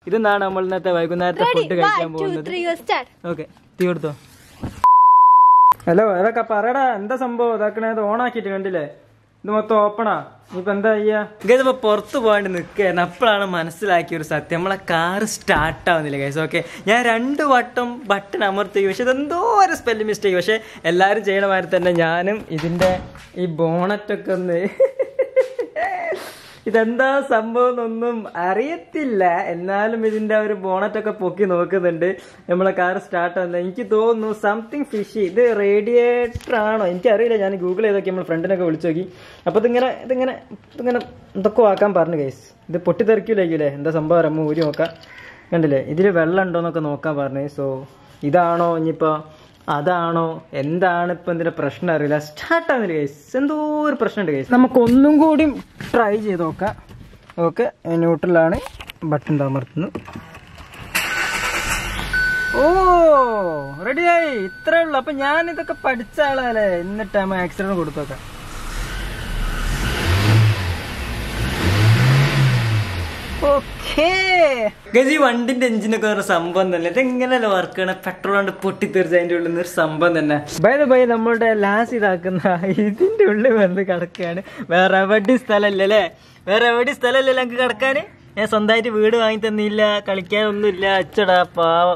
ഇതെന്നാണ് നമ്മൾ ഇന്നത്തെ വൈകുന്നേരത്തെ ഫുഡ് കഴിക്കാൻ പോകുന്നത് സ്റ്റാർട്ട് ഓക്കെ തീ കൊടുത്തോ ഹലോ അതൊക്കെ പറയടാ എന്താ സംഭവം ഇതാക്കണേ ഇത് ഓണാക്കിട്ട് കണ്ടില്ലേ ഇത് മൊത്തം ഓപ്പണാ ഇനിയിപ്പോ എന്താ ചെയ്യാ ഇതിപ്പോ പുറത്ത് പോകാണ്ട് നിൽക്കുകയായിരുന്നു അപ്പോഴാണ് മനസ്സിലാക്കിയ ഒരു സത്യം നമ്മളെ കാറ് സ്റ്റാർട്ട് ആവുന്നില്ല ഗൈസ് ഓക്കെ ഞാൻ രണ്ട് വട്ടം ബട്ടൺ അമർത്തി പക്ഷെ ഇതെന്തോ ഒരു സ്പെല്ലിംഗ് മിസ്റ്റേക്ക് പക്ഷെ എല്ലാവരും ചെയ്യണ മാതിരി തന്നെ ഞാനും ഇതിന്റെ ഈ ബോണറ്റൊക്കെ ഒന്ന് ഇതെന്താ സംഭവം എന്നൊന്നും അറിയത്തില്ല എന്നാലും ഇതിന്റെ ഒരു ബോണറ്റൊക്കെ പൊക്കി നോക്കുന്നുണ്ട് നമ്മളെ കാർ സ്റ്റാർട്ട് ആവുന്നത് എനിക്ക് തോന്നുന്നു സംതിങ് ഫിഷി ഇത് റേഡിയേറ്റർ ആണോ എനിക്കറിയില്ല ഞാൻ ഗൂഗിൾ ചെയ്തൊക്കെ നമ്മൾ ഫ്രണ്ടിനൊക്കെ വിളിച്ചു നോക്കി അപ്പൊ ഇതിങ്ങനെ ഇതിങ്ങനെ ഇതിങ്ങനെ എന്തൊക്കെ ആക്കാൻ പറഞ്ഞു ഗൈസ് ഇത് പൊട്ടിത്തെറിക്കില്ലേക്കില്ലേ എന്താ സംഭവം അറിയാമോ ഊരി നോക്കാം കണ്ടില്ലേ ഇതിൽ വെള്ളം ഉണ്ടോന്നൊക്കെ നോക്കാൻ പറഞ്ഞു സോ ഇതാണോ ഇനിയിപ്പോ അതാണോ എന്താണ് ഇപ്പൊ ഇതിന്റെ പ്രശ്നം അറിയില്ല സ്റ്റാർട്ട് ആവുന്നില്ല ഗൈസ് എന്തോ ഒരു പ്രശ്നമുണ്ട് ഗൈസ് നമുക്ക് ഒന്നും കൂടി ട്രൈ ചെയ്ത് നോക്കാം ഓക്കെ ന്യൂട്രലാണ് ബട്ടൺ അമർത്തുന്നു ഓ റെഡിയായി ഇത്രേ ഉള്ളു അപ്പൊ ഞാൻ ഇതൊക്കെ പഠിച്ച ആളല്ലേ എന്നിട്ട് നമ്മ ആക്സിഡന്റ് കൊടുത്തോക്കാം ഓക്കേ ഗജി വണ്ടിന്റെ എഞ്ചിനൊക്കെ ഒരു സംഭവം തന്നെ ഇത് എങ്ങനെയല്ല വർക്ക് ചെയ്യണ പെട്രോൾ കൊണ്ട് പൊട്ടിത്തെറിച്ച അതിന്റെ ഉള്ളിൽ നിന്ന് ഒരു സംഭവം തന്നെ ബൈ ബൈ നമ്മളുടെ ലാസ് ഇതാക്കുന്ന ഇതിന്റെ ഉള്ളിൽ വന്ന് കിടക്കുകയാണ് വേറെ എവിടെ സ്ഥലമില്ല അല്ലേ വേറെ എവിടെ സ്ഥലമില്ല ഞങ്ങൾക്ക് കിടക്കാന് ഞാൻ സ്വന്തമായിട്ട് വീട് വാങ്ങി തന്നില്ല കളിക്കാനൊന്നുമില്ല അച്ചടാ പാവം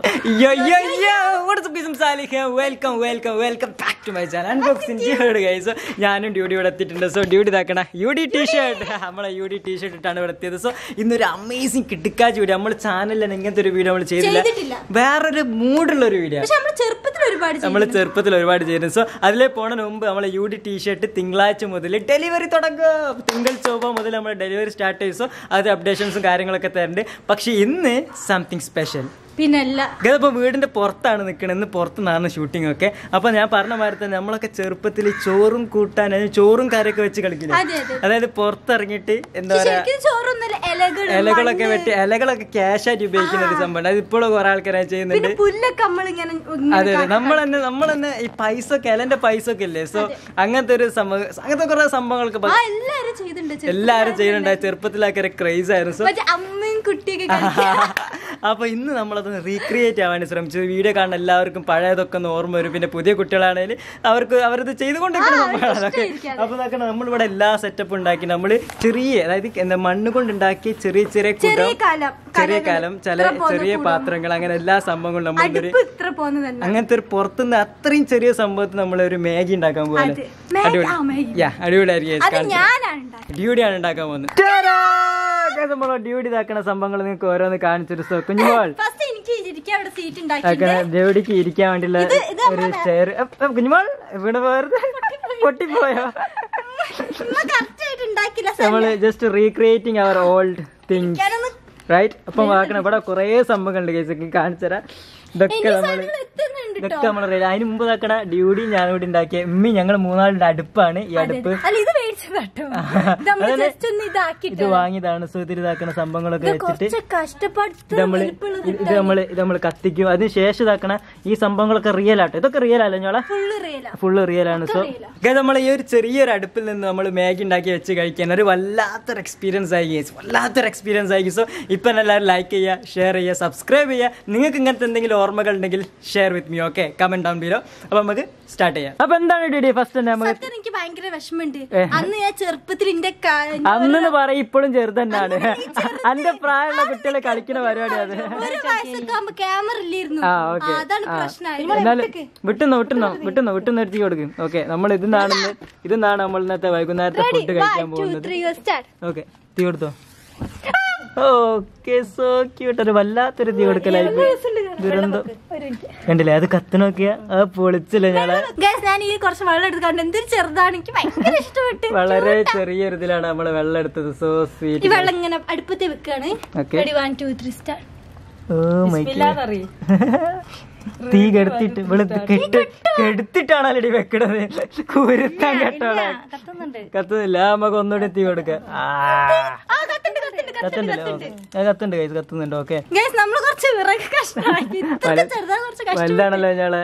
welcome welcome welcome back to my channel unboxing ജിഹേഡ് ഗൈസ് ഞാനും ഡ്യൂട്ടി ഇവിടെ എത്തിയിട്ടുണ്ട് സോ ഡ്യൂട്ടി ഇതാക്കണ യു ഡി ടീ ഷർട്ട് നമ്മളെ യു ഡി ടീ ഷർട്ട് ഇട്ടാണ് ഇവിടെ എത്തിയത് സോ ഇന്നൊരു അമേസിംഗ് കിട്ടിക്കാച്ച് വീഡിയോ നമ്മൾ ചാനലിൽ ഇങ്ങനത്തെ ഒരു വീഡിയോ നമ്മൾ ചെയ്തില്ല ചെയ്തിട്ടില്ല. വേറൊരു മൂഡുള്ള ഒരു വീഡിയോ പക്ഷെ നമ്മള് ചെറുപ്പത്തിൽ ഒരുപാട് ചെയ്തു. നമ്മൾ ചെറുപ്പത്തിൽ ഒരുപാട് ചെയ്യുന്നു സോ അതിലെ പോണതിന് മുമ്പ് നമ്മളെ യു ഡി ടീ ഷർട്ട് തിങ്കളാഴ്ച മുതൽ ഡെലിവറി തുടങ്ങും തിങ്കൾ ചൊവ്വ മുതൽ നമ്മൾ ഡെലിവറി സ്റ്റാർട്ട് ചെയ്യും സോ അത് അപ്ഡേഷൻസും കാര്യങ്ങളൊക്കെ തരുന്നുണ്ട് പക്ഷെ ഇന്ന് സംതിങ് സ്പെഷ്യൽ പിന്നല്ല ഇതിപ്പോ വീടിന്റെ പുറത്താണ് നിൽക്കണത് ഇന്ന് പുറത്ത് നിന്നാണ് ഷൂട്ടിംഗ് ഒക്കെ അപ്പൊ ഞാൻ പറഞ്ഞ മാതിരി തന്നെ നമ്മളൊക്കെ ചെറുപ്പത്തിൽ ചോറും കൂട്ടാൻ അതായത് ചോറും കറിയൊക്കെ വെച്ച് കളിക്കില്ല അതെ, അതെ. അതായത് പുറത്തിറങ്ങിയിട്ട് എന്താ പറയാ ശരിക്കും ചോറൊന്നുമില്ല ഇലകൾ ഇലകളൊക്കെ വെട്ടി ഇലകളൊക്കെ ക്യാഷ് ആയിട്ട് ഉപയോഗിക്കുന്ന ഒരു സംഭവം അത് ഇപ്പോഴും കുറെ ആൾക്കാരെ ചെയ്യുന്നുണ്ട് പിന്നെ പുല്ലൊക്കെ നമ്മളിങ്ങനെ അതെ അതെ നമ്മൾ തന്നെ നമ്മൾ തന്നെ ഈ പൈസ ഒക്കെ ഇലന്റെ പൈസ ഒക്കെ ഇല്ലേ സോ അങ്ങനത്തെ ഒരു സംഭവം അങ്ങനത്തെ കുറെ സംഭവങ്ങളൊക്കെ ആ പ- എല്ലാരും ചെയ്തിട്ടുണ്ട് ചെറുപ്പം. എല്ലാരും ചെയ്യുന്നുണ്ട് ചെറുപ്പത്തിലൊക്കെ ക്രൈസ് ആയിരുന്നു സോ മറ്റേ അമ്മയും കുട്ടിയൊക്കെ കളിക്കുക. അപ്പൊ ഇന്ന് നമ്മളത് റീക്രിയേറ്റ് ആവാൻ ശ്രമിച്ചു വീഡിയോ കാണുന്ന എല്ലാവർക്കും പഴയതൊക്കെ ഒന്ന് ഓർമ്മ വരും പിന്നെ പുതിയ കുട്ടികളാണെങ്കിൽ അവർക്ക് അവരത് ചെയ്തുകൊണ്ടിരിക്കുന്ന സംഭവമാണ് അതൊക്കെ അപ്പൊ നോക്കണം നമ്മളിവിടെ എല്ലാ സെറ്റപ്പ് ഉണ്ടാക്കി നമ്മൾ ചെറിയ അതായത് എന്താ മണ്ണ് കൊണ്ട് ഉണ്ടാക്കിയ ചെറിയ ചെറിയ ചെറിയ കുടം കാലം ചെറിയ കാലം ചില ചെറിയ പാത്രങ്ങൾ അങ്ങനെ എല്ലാ സംഭവങ്ങളും നമ്മളൊരു അടുപ്പ് ഇത്ര പോകുന്നതല്ല അങ്ങനത്തെ ഒരു പുറത്തുനിന്ന് അത്രയും ചെറിയ സംഭവത്തിൽ നമ്മൾ ഒരു മാഗി ഉണ്ടാക്കാൻ പോകാൻ അതെ. മാഗി- ആ, മാഗി. അടിപൊളിയായിരിക്കും അത് ഞാനാണ് ഉണ്ടാക്കിയത്. ഡ്യൂഡിയാണ് ഉണ്ടാക്കാൻ പോകുന്നത് നമ്മളെ ഡ്യൂഡി ഇതാക്കണ സംഭവങ്ങൾ നിങ്ങൾക്ക് ഓരോന്ന് കാണിച്ചൊരു സോ കുഞ്ഞുമോൾ ഫസ്റ്റ് എനിക്ക് ഇരിക്കാൻ അവിടെ സീറ്റ് ആക്കണ ഉണ്ടാക്കി ഡ്യൂഡിക്ക് ഇരിക്കാൻ വേണ്ടിയുള്ള ഇത് ഒരു ചെയർ കുഞ്ഞുമോൾ ഇവിടെ വേറെ പൊട്ടിപ്പോയോ കറക്റ്റ് ആയിട്ട് ഉണ്ടാക്കില്ല നമ്മള് just recreating our old things ഞാനൊന്ന് റൈറ്റ് അപ്പം ആക്കണം ഇവിടെ കുറേ സംഭവങ്ങളുണ്ട് കേസ് കാണിച്ചുതരാം ഇതൊക്കെ നമ്മള് സാധനങ്ങൾ എത്തുന്നുണ്ട് ഇതൊക്കെ നമ്മൾ റെഡി അതിന് മുമ്പ് ഇതാക്കണ ഡ്യൂഡി ഞാൻ ഇവിടെ ഉണ്ടാക്കിയ ഉമ്മി ഞങ്ങൾ മൂന്നാളുടെ അടുപ്പാണ് ഈ അടുപ്പ് അല്ല ഇത് മേടിച്ചതാട്ടോ നമ്മൾ അതന്നെ. ജസ്റ്റ് ഒന്ന് ഇതാക്കിട്ട് ഇത് വാങ്ങിയതാണ് സോ ഇതിൽ ഇതാക്കണ സംഭവങ്ങളൊക്കെ വെച്ചിട്ട് കുറച്ച് കഷ്ടപ്പാട് ഇത് നമ്മള് ഇത് ഇത് നമ്മള് ഇത് നമ്മള് കത്തിക്കും അതിന് ശേഷം ഇതാക്കണ ഈ സംഭവങ്ങളൊക്കെ റിയൽ ആട്ടോ ഇതൊക്കെ റിയൽ അല്ലേ ഞോളെ ഫുള്ള് റിയല ഫുള്ള് റിയൽ ആണ് സോ നമ്മൾ ഈ ഒരു ചെറിയൊരു അടുപ്പിൽ നിന്ന് നമ്മൾ മാഗി ഉണ്ടാക്കി വെച്ച് കഴിക്കാൻ ഒരു വല്ലാത്തൊരു എക്സ്പീരിയൻസ് ആയി guys. വല്ലാത്തൊരു എക്സ്പീരിയൻസ് ആയി സോ ഇപ്പം എല്ലാവരും ലൈക്ക് ചെയ്യുക ഷെയർ ചെയ്യുക സബ്സ്ക്രൈബ് ചെയ്യുക നിങ്ങൾക്ക് ഇങ്ങനത്തെ എന്തെങ്കിലും ഓർമ്മകൾ ഉണ്ടെങ്കിൽ share with me okay comment down below അപ്പൊ നമുക്ക് സ്റ്റാർട്ട് ചെയ്യാം അപ്പൊ എന്താണ് ഡിഡി ഫസ്റ്റ് തന്നെ നമുക്ക് സത്യം എനിക്ക് ഭയങ്കര വിഷമമുണ്ട് അന്ന് ഞാൻ ചെറുപ്പത്തിൽ എന്റെ അന്നെന്ന് പറയും ഇപ്പോഴും ചെറുതന്നെയാണ് അന്റെ പ്രായമുള്ള കുട്ടികൾ കളിക്കുന്ന പരിപാടി അത് ഒരു വയസ്സൊക്കെ ആകുമ്പോ ക്യാമറ ഇല്ലായിരുന്നു ആ ഓക്കെ ആ, അതാണ് പ്രശ്നം എന്നാലും വിട്ടുന്നോ വിട്ടുന്നോ വിട്ടുന്നോ വിട്ടുന്നോ എടുത്തി കൊടുക്കും ഓക്കെ നമ്മൾ ഇതിന്നാണ് ഇതിന്നാണ് നമ്മൾ ഇന്നത്തെ വൈകുന്നേരത്തെ ഫുഡ് കഴിക്കാൻ പോകുന്നത് ഓക്കെ തീ കൊടുത്തോ ഓക്കെ സോ ക്യൂട്ട് ഒരു വല്ലാത്തൊരു തീ കൊടുക്കലായി ദുരന്തം കണ്ടില്ലേ അത് കത്തണോക്കിയ ആ പൊളിച്ചില്ലേ ഞങ്ങളെ ഗൈസ് ഞാൻ ഈ കുറച്ച് വെള്ളം എടുക്കാണ്ട് എന്തൊരു ചെറുതാണ് എനിക്ക് ഭയങ്കര ഇഷ്ടപ്പെട്ട് വളരെ ചെറിയൊരു ഇതിലാണ് നമ്മൾ വെള്ളം എടുത്തത് സോ ഈ സ്വീറ്റ് വെള്ളം ഇങ്ങനെ അടുപ്പത്തെ വെക്കാണ് okay ready one two three start oh my തീ കെടുത്തിട്ട് വെളുത്ത് കെട്ട് കെടുത്തിട്ടാണല്ലോ ഇടി വെക്കണത് കുരുത്താൻ കെട്ടോളെ കത്തുന്നുണ്ട് കത്തുന്നില്ല ആ നമുക്ക് ഒന്നുകൂടി തീ കൊടുക്ക ആ ആ കത്തുണ്ട് കത്തുണ്ട് കത്തുണ്ടല്ലോ ഓക്കെ കത്തുണ്ട് കൈസ് കത്തുന്നുണ്ട് ഓക്കെ ഗൈസ് നമ്മൾ കുറച്ച് വിറക് കഷ്ണമാക്കി ഇത്രയും ചെറുതാ കുറച്ച് കഷ്ടം വലുതാണല്ലോ ഞങ്ങളെ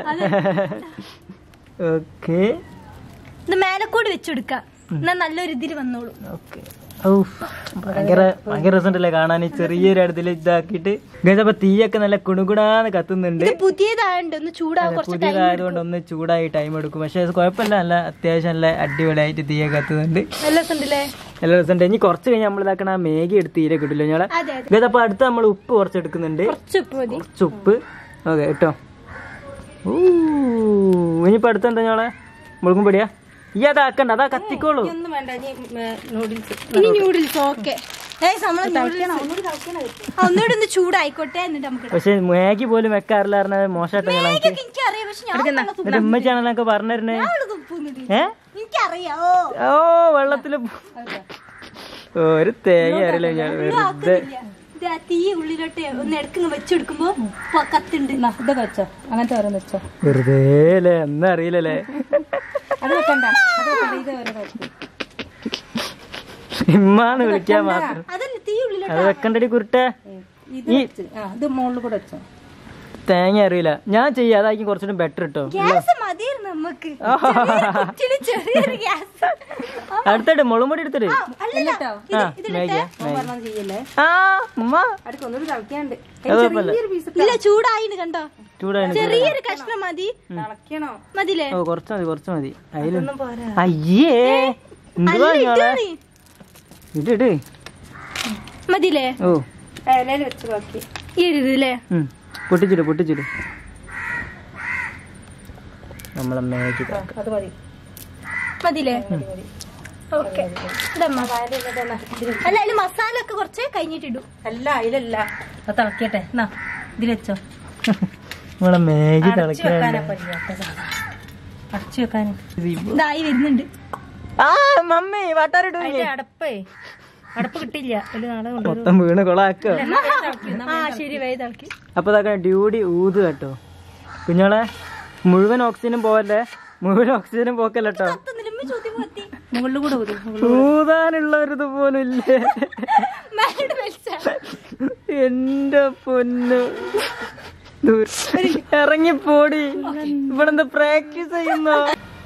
ഓക്കെ ഇത് മേലെ കൂടി വെച്ചെടുക്കാം എന്നാ നല്ലൊരു ഇതിൽ വന്നോളൂ ഓക്കെ ഔ, ഭയങ്കര ഭയങ്കര രസമുണ്ടല്ലേ കാണാൻ ഈ ചെറിയൊരു അടുത്തിൽ ഇതാക്കിയിട്ട് ഗൈസ് അപ്പൊ തീയൊക്കെ നല്ല കുണുകുണാന്ന് കത്തുന്നുണ്ട് ഇത് പുതിയതായോണ്ട് ഒന്ന് ചൂടാവും കുറച്ച് ടൈം പുതിയതായതുകൊണ്ട് ഒന്ന് ചൂടായി ടൈം എടുക്കും പക്ഷെ അത് കുഴപ്പമില്ല നല്ല അത്യാവശ്യം നല്ല അടിപൊളിയായിട്ട് തീയൊക്കെ കത്തുന്നുണ്ട് നല്ല രസമുണ്ടല്ലേ നല്ല രസമുണ്ട് ഇനി കുറച്ച് കഴിഞ്ഞ് നമ്മൾ ഇതാക്കണ ആ മേഗി എടുത്ത് തീരെ കിട്ടില്ല ഞങ്ങളെ അതെ അതെ ഗൈസ് അപ്പൊ അടുത്ത് നമ്മൾ ഉപ്പ് കുറച്ച് എടുക്കുന്നുണ്ട് കുറച്ച് ഉപ്പ് മതി കുറച്ച് ഉപ്പ് ഓക്കെ കേട്ടോ ഊ ഇനിയിപ്പോ അടുത്ത് എന്താ ഞങ്ങളെ മുളകും പൊടിയാ ഈ അതാക്കണ്ട അതാ കത്തിക്കോളൂ ഒന്നും വേണ്ട നൂഡിൽസ് ഇനി നൂഡിൽസ് ഓക്കെ ഒന്നുകൂടി ഒന്ന് ചൂടായിക്കോട്ടെ എന്നിട്ട് നമുക്ക് ഇടാം. പക്ഷെ മാഗി പോലും വെക്കാറില്ല പറഞ്ഞാൽ മോശമായിട്ടോ ഞങ്ങൾ എനിക്ക് ഇതൊക്കെ എനിക്കറിയാം പക്ഷെ ഞാൻ നല്ല തുപ്പ- എന്നിട്ട് ഉമ്മച്ചാണല്ലൊക്കെ പറഞ്ഞിരുന്നേ അവള് തുപ്പുന്നുണ്ട്. ഏ എനിക്കറിയാം ഓ ഓ വെള്ളത്തില് ഒരു തേങ്ങ അറിയില്ല ഞാൻ വെറുതെ ഇത് ആ തീ ഉള്ളിലോട്ട് ഒന്ന് ഇടക്ക് വെച്ചെടുക്കുമ്പോ പ- കത്തുണ്ട് ഇതൊക്കെ വെച്ചോ അങ്ങനത്തെ ഓരോന്ന് വെച്ചോ വെറുതെ അല്ലേ ഒന്നും അറിയില്ലല്ലേ അത് വെക്കണ്ട അത് വെക്കണ്ട ഇത് ഓരോ വെക്ക്. ഇമ്മാന്ന് വിളിക്കാൻ മാത്രം അതല്ല തീ ഉള്ളിലോട്ട് അത് വെക്കണ്ടടി കുരുട്ടെ ഇത് വെച്ച് ആ ഇത് മുകളിൽ കൂടെ വെച്ചോ തേങ്ങ അറിയില്ല ഞാൻ ചെയ്യാം അതായിരിക്കും കുറച്ചുകൂടി ബെറ്റർ കേട്ടോ ഗ്യാസ് മതിയായിരുന്നു നമുക്ക് ചെറിയ കുറ്റിയില് ചെറിയൊരു ഗ്യാസ് അടുത്തിട്ട് മുളകുപൊടി എടുത്തിട്ട് അല്ലല്ലോ ആ മാഗിയാ പറഞ്ഞത് ചെയ്യല്ലേ ആ ഉമ്മ അടുക്ക് ഒന്നുകൂടി തിളക്കാണ്ട് അത് കുഴപ്പമില്ല ഇല്ല ചൂടായിന് കണ്ടോ ചൂടാണ് ചെറിയൊരു കഷ്ണം മതി തിളക്കണോ മതിലേ ഓ കുറച്ച് മതി കുറച്ച് മതി അതിലും ഒന്നും പോരാ അയ്യേ എന്തുവാ ഞങ്ങളെ ഇതാണ്. ഇട് ഇട് മതിലേ ഓ ഇലയിൽ വെച്ച് ബാക്കി ഇരുതല്ലേ ഉം. പൊട്ടിച്ചിട് പൊട്ടിച്ചിട് നമ്മളെ മാഗി അത് മതി മതിലേ ഓക്കെ അല്ല അതില് മസാല ഒക്കെ കുറച്ച് കഴിഞ്ഞിട്ടിടും അല്ല അതിലല്ല അത് തിളക്കട്ടെ എന്നാ ഇതിൽ വെച്ചോ നമ്മളെ മാഗി അടച്ചു വെക്കാനാ തിളക്കാൻ പറ്റില്ലാത്ത സാധനം അടച്ചു വെക്കാൻ ഇതായി വരുന്നുണ്ട് ആ മമ്മി വാട്ടാറിടൂ അതിന്റെ അടപ്പേ അടപ്പ് കിട്ടില്ല ഒരു നാളെ കൊണ്ടുവരും മൊത്തം വീണ് കൊളാക്ക ആ ശരി വൈ തിളക്കി അപ്പൊ ഇതാ ഡ്യൂടി ഊത് കേട്ടോ കുഞ്ഞോളെ മുഴുവൻ ഓക്സിജനും പോവല്ലേ മുഴുവൻ ഓക്സിജനും പോക്കല്ല കേട്ടോ ചോദ്യം മതി മുകളിൽ കൂടെ വരും ഊതാനുള്ള ഒരു ഇത് പോലും ഇല്ലേ മേലോട്ട് വലിച്ചാ. എന്റെ പൊന്നു ദൂര- ഇറങ്ങിപ്പോടി ഇവിടെ എന്താ പ്രാക്ടീസ് ചെയ്യുന്നോ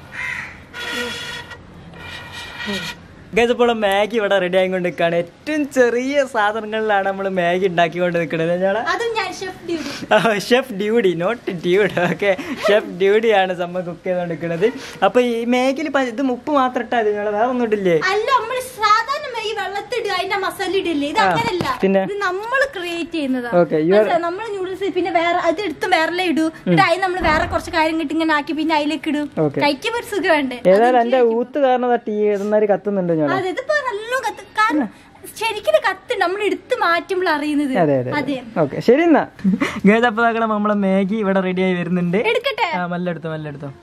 ഇപ്പോൾ മാഗി ഇവിടെ റെഡി ആയിക്കൊണ്ട് നിൽക്കുകയാണ് ഏറ്റവും ചെറിയ സാധനങ്ങളിലാണ് നമ്മൾ മാഗി ഉണ്ടാക്കിക്കൊണ്ട് നിൽക്കുന്നത് ഞങ്ങളെ അതും ഞാൻ chef Dudey chef Dudey not dude okay chef ഡ്യൂഡിയാണ് സംഭവം കുക്ക് ചെയ്തുകൊണ്ട് നിൽക്കുന്നത് അപ്പൊ ഈ മാഗിയിൽ ഇത് ഉപ്പ് മാത്രം ഇട്ടാ മതി ഞങ്ങളെ വേറെ ഒന്നും ഇട്ടില്ലേ അല്ല നമ്മൾ സാധാരണ ഈ വെള്ളത്തിടുക അതിന്റെ മസാല ഇടില്ലേ ഇത് ആ, അങ്ങനല്ല പിന്നെ? ഇത് നമ്മൾ ക്രിയേറ്റ് ചെയ്യുന്നതാ Okay, you are- നമ്മൾ നൂഡിൽസ് പിന്നെ വേറെ അത് എടുത്ത് വേറെ ഇടൂ എന്നിട്ട് അതിൽ നമ്മൾ വേറെ കുറച്ച് കാര്യം കിട്ടി ഇങ്ങനെ ആക്കി പിന്നെ അതിലേക്ക് ഇടും Okay. കഴിക്കുമ്പോ ഒരു സുഖം വേണ്ടേ ഏതായാലും എന്റെ ഊത്ത് കാരണം ടീ എന്നാല് കത്തുന്നുണ്ട് ഞങ്ങളെ അതെ ഇതിപ്പോ നല്ല കത്ത് കാരണം ശരിക്കും കത്ത് നമ്മൾ എടുത്ത് മാറ്റുമ്പോൾ അറിയുന്നത് അതെ അതെ അതെ ഓക്കെ ശരി എന്നാ ഗേത് അപ്പൊ ഇതാക്കണം നമ്മളെ മാഗി ഇവിടെ റെഡി ആയി വരുന്നുണ്ട് എടുക്കട്ടെ ആ മല്ലെടുത്തോ മല്ലെടുത്തോ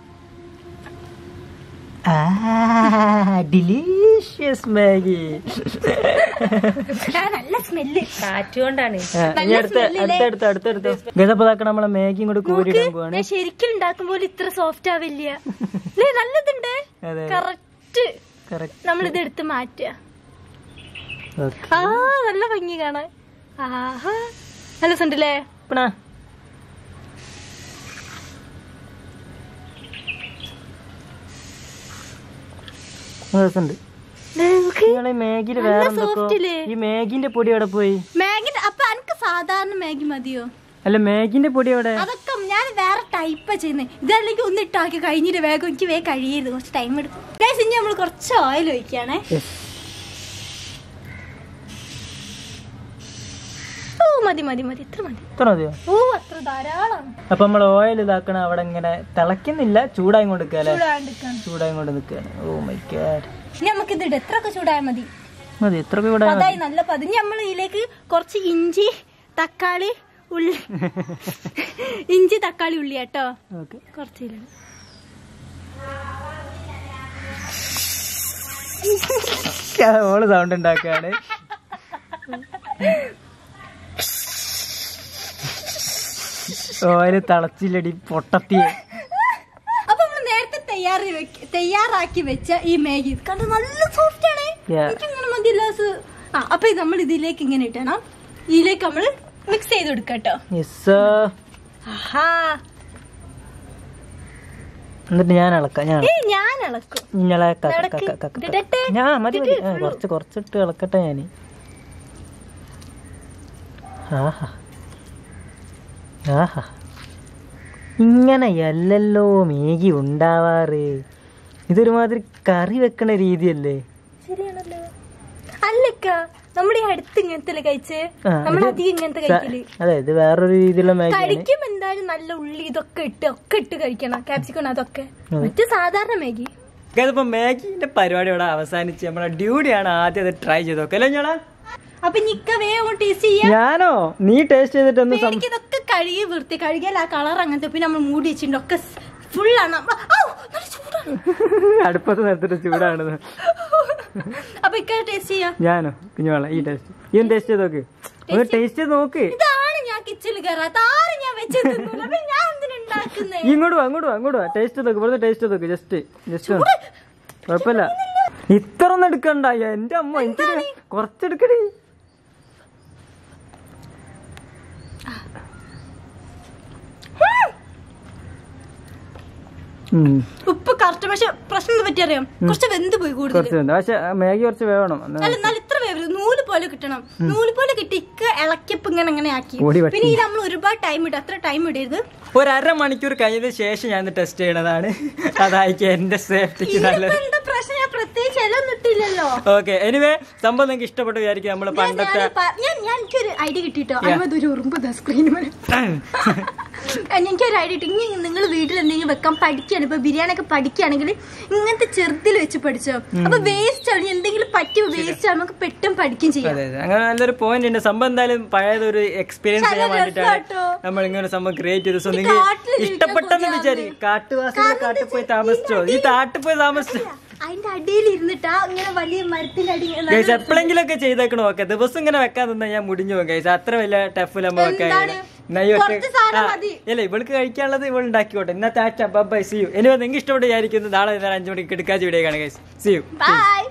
ഡിലീഷ്യസ് മാഗി ആ, നല്ല സ്മെല്ല് കാറ്റ് കൊണ്ടാണ് ഇനി അടുത്ത അടുത്തടുത്ത് അടുത്തടുത്ത് ഗേത് അപ്പൊ ഇതാക്കണം നമ്മളെ മാഗി ഇങ്ങോട്ട് കോരിയിടാൻ പോവാണ് ഞാൻ ശരിക്കും ഉണ്ടാക്കുമ്പോൾ ഇത്ര സോഫ്റ്റ് ആവില്ല ഇല്ലേ, നല്ലതുണ്ട് അതെ കറക്റ്റ് കറക്റ്റ് നമ്മൾ ഇത് എടുത്ത് മാറ്റുക ഓക്കെ ആ നല്ല ഭംഗി കാണാൻ ആഹാ നല്ല രസമുണ്ടല്ലേ പണ രസമുണ്ട് നിങ്ങളെ മാഗിയിൽ വേറെ എന്തൊക്കെ soft ഇല്ലേ? ഈ മാഗിന്റെ പൊടി എവിടെ പോയി മാഗി അപ്പൊ എനിക്ക് സാധാരണ മാഗി മതിയോ അല്ല മാഗിന്റെ പൊടി എവിടെ അതൊക്കെ ഞാൻ വേറെ ടൈപ്പാ ചെയ്യുന്നത് ഇതല്ലെങ്കിൽ ഒന്ന് ഇട്ടാക്കി കഴിഞ്ഞിട്ട് വേഗം എനിക്ക് വേഗം കഴിയരുത് കുറച്ച് ടൈം എടുക്കും ഗൈസ് ഇനി നമ്മൾ കുറച്ച് ഓയിൽ ഒഴിക്കുകയാണേ Yes. ഓ മതി മതി മതി ഇത്ര മതി ഇത്ര മതിയോ ഓ അത്ര ധാരാളം അപ്പൊ നമ്മൾ ഓയിൽ ഇതാക്കണ അവിടെ ഇങ്ങനെ തിളക്കുന്നില്ല ചൂടായി കൊണ്ട് നിൽക്കുക അല്ലെ ചൂടാണ്ടിരിക്കണം ചൂടായി കൊണ്ട് നിൽക്കുകയാണ് ഓ മൈ ഗാഡ് ഇനി നമുക്ക് ഇത് എത്രയൊക്കെ ചൂടായാൽ മതി മതി എത്ര കൂടെ അതായി നല്ല പതിഞ്ഞ് നമ്മൾ ഇതിലേക്ക് കുറച്ച് ഇഞ്ചി തക്കാളി ഉള്ളി ഇഞ്ചി തക്കാളി ഉള്ളി കേട്ടോ ഓക്കെ കുറച്ച് ഇതിലിടാം. ഓള് സൗണ്ട് ഉണ്ടാക്കുകയാണ് ഓയില് തിളച്ചില്ലടി പൊട്ടത്തിയെ അപ്പൊ നമ്മൾ നേരത്തെ തയ്യാറി വെക്ക- തയ്യാറാക്കി വെച്ച ഈ മാഗി കണ്ട നല്ല സോഫ്റ്റ് ആണ് Yeah. എനിക്ക് ഇങ്ങനെ മതിയല്ലോ സു- ആ അപ്പൊ ഇത് നമ്മൾ ഇതിലേക്ക് ഇങ്ങനെ ഇട്ടണം ഇതിലേക്ക് നമ്മൾ മിക്സ് ചെയ്ത് കൊടുക്കട്ടോ യെസ് ആഹാ എന്നിട്ട് ഞാൻ ഇളക്കാം ഞാൻ ഏ ഞാൻ ഇളക്കും നിങ്ങളെ ക- ക- നടക്ക്. ക- ക- ക- ഇതിടട്ടെ. ഞാൻ മതി മതി ഇതിട്ട് ആ, കുറച്ച് കുറച്ചിട്ട് ഇളക്കട്ടെ ഞാന് ആഹാ ആഹാ ഇങ്ങനെയല്ലല്ലോ മേഗി ഉണ്ടാവാറ് ഇതൊരുമാതിരി കറി വെക്കണ രീതിയല്ലേ ശരിയാണല്ലോ അല്ലക്ക നമ്മുടെ ഈ അടുത്ത് ഇങ്ങനത്തെ കഴിച്ച് ആ, നമ്മൾ ഇത് അധികം ഇങ്ങനത്തെ സ- കഴിക്കല് അതെ ഇത് വേറൊരു രീതിയിലുള്ള മാഗിയാണ് കഴിക്കും എന്തായാലും നല്ല ഉള്ളി ഇതൊക്കെ ഇട്ട് ഒക്കെ ഇട്ട് കഴിക്കണം ക്യാപ്സിക്കൺ അതൊക്കെ മറ്റു സാധാരണ മാഗി ഇതിപ്പോ മാഗിന്റെ പരിപാടി ഇവിടെ അവസാനിച്ച് നമ്മളെ ഡ്യൂട്ടിയാണ് ആദ്യം അത് ട്രൈ ചെയ്ത് നോക്കാം അല്ലേ ഞങ്ങളാ അപ്പൊ നിക്ക വേഗം ടേസ്റ്റ് ചെയ്യാം ഞാനോ നീ ടേസ്റ്റ് ചെയ്തിട്ടൊന്ന് സം- എനിക്ക് ഇതൊക്കെ കഴുകി വൃത്തി കഴുകിയാൽ ആ കളർ അങ്ങനത്തെ പിന്നെ നമ്മൾ മൂടി വെച്ചിട്ടുണ്ട് ഒക്കെ ഫുള്ളാണ് നല്ല ചൂടാണ് അടുപ്പത്ത് നിർത്തിട്ട് ചൂടാണെന്ന് അപ്പൊ ഇക്ക ടേസ്റ്റ് ചെയ്യാം ഞാനോ കുഞ്ഞുവാള ഈ ടേസ്റ്റ് ഈ ടേസ്റ്റ് ചെയ്ത് നോക്ക് ഒന്ന് ടേസ്റ്റ് ചെയ്ത് നോക്ക് ഇതാണ് ഞാൻ കിച്ചണിൽ കയറാത്ത ആരും ഞാൻ വെച്ചത് അപ്പൊ ഞാൻ എന്തിനുണ്ടാക്കുന്നേ ഈ ഇങ്ങോട്ട് വാ അങ്ങോട്ട് വാ അങ്ങോട്ട് വാ ടേസ്റ്റ് നോക്ക് വെറുതെ ടേസ്റ്റ് ചെയ്ത് നോക്ക് ജസ്റ്റ് ജസ്റ്റ് കുഴപ്പമില്ല ഇത്ര ഒന്നും എടുക്കണ്ട എന്റെ അമ്മ എനിക്ക് കുറച്ചെടുക്കടി ഉം, ഉപ്പ് കറക്റ്റ് പക്ഷെ പ്രശ്നം എന്താ പറ്റി അറിയാം കുറച്ച് വെന്ത് പോയി കൂടുതൽ കുറച്ച് വേണ്ട പക്ഷെ മാഗി കുറച്ച് വേണം എന്നാ- അല്ല എന്നാൽ ഇത്ര വേവരുത് നൂല് പോലെ കിട്ടണം നൂല് പോലെ കിട്ടി ഇക്ക ഇളക്കിയപ്പോ ഇങ്ങനെ അങ്ങനെ ആക്കി ഓടി വട്ടി. പിന്നെ ഇത് നമ്മൾ ഒരുപാട് ടൈം ഇടും അത്ര ടൈം ഇടരുത് ഒരു അരമണിക്കൂർ കഴിഞ്ഞതിന് ശേഷം ഞാൻ ടെസ്റ്റ് ചെയ്യണതാണ് അതായിരിക്കും എന്റെ സേഫ്റ്റിക്ക് നല്ലത് ഇതിപ്പോ എന്താ പ്രശ്നം ഞാൻ പ്രത്യേകിച്ച് ഇല ഇട്ടില്ലല്ലോ ഓക്കെ എനിവേ സംഭവം നിങ്ങൾക്ക് ഇഷ്ടപ്പെട്ടു വിചാരിക്കും നമ്മള് ഞാൻ- പണ്ടത്തെ ഞാൻ പ- ഞാൻ ഞാൻ എനിക്കൊരു ഐഡിയ കിട്ടിട്ടോ അമ്പത് ഒരു ഉറുമ്പ് സ്ക്രീൻ എനിക്കൊരു ഐഡിയ കിട്ടി ഇനി നിങ്ങൾ വീട്ടിൽ എന്തെങ്കിലും വെക്കാൻ പഠിക്കുകയാണ് ഇപ്പൊ ബിരിയാണി ഒക്കെ പഠിക്കുകയാണെങ്കിൽ ഇങ്ങനത്തെ ചെറുതിൽ വെച്ച് പഠിച്ചോ അപ്പൊ വേസ്റ്റ് ആണ് എന്തെങ്കിലും പറ്റിയ വേസ്റ്റ് ആണ് നമുക്ക് പെട്ടെന്ന് പഠിക്കുകയും ചെയ്യാം അതെ അതെ അങ്ങനെ നല്ലൊരു പോയിന്റ് ഉണ്ട് സംഭവം എന്തായാലും പഴയതൊരു എക്സ്പീരിയൻസ് ചെയ്യാൻ നല്ല വേണ്ടിയിട്ടാണ് രസാട്ടോ. നമ്മൾ ഇങ്ങനെ ഒരു സംഭവം ക്രിയേറ്റ് ചെയ്ത് സോ ഈ നിങ്ങൾ കാട്ടില് ജീവിക്കാൻ ഇഷ്ടപ്പെട്ടെന്ന് കൊതിയാവുന്നു. വിചാരിക്കും കാട്ടുവാസികളെ കാട്ടിൽ പോയി താമസിച്ചോ ഈ കാട്ടിൽ പോയി താമസിച്ചോ അതിന്റെ അടിയിൽ ഇരുന്നിട്ടാ ഇങ്ങനെ വലിയ മരത്തിന്റെ അടി ഇങ്ങനെ ഗൈസ് എപ്പോഴെങ്കിലും ഒക്കെ ചെയ്തേക്കണോ ഓക്കെ ദിവസം ഇങ്ങനെ വെക്കാൻ നിന്നാ ഞാൻ മുടിഞ്ഞു പോകും ഗൈസ് അത്ര വലിയ ടഫ് നമ്മൾ വെക്കാൻ എന്താണ്? കുറച്ച് സാധനം മതി. ഇല്ല ഇവൾക്ക് കഴിക്കാനുള്ളത് ഇവൾ ഉണ്ടാക്കിക്കോട്ടെ ഇന്നത്തെ ആറ്റ ബൈ സി യു ഇനി നിങ്ങൾക്ക് ഇഷ്ടപ്പെട്ട് വിചാരിക്കുന്നു നാളെ അഞ്ചു മണിക്ക് എടുക്കാച്ച വീഡിയോ കാണാം ഗൈസ് സി യു ബൈ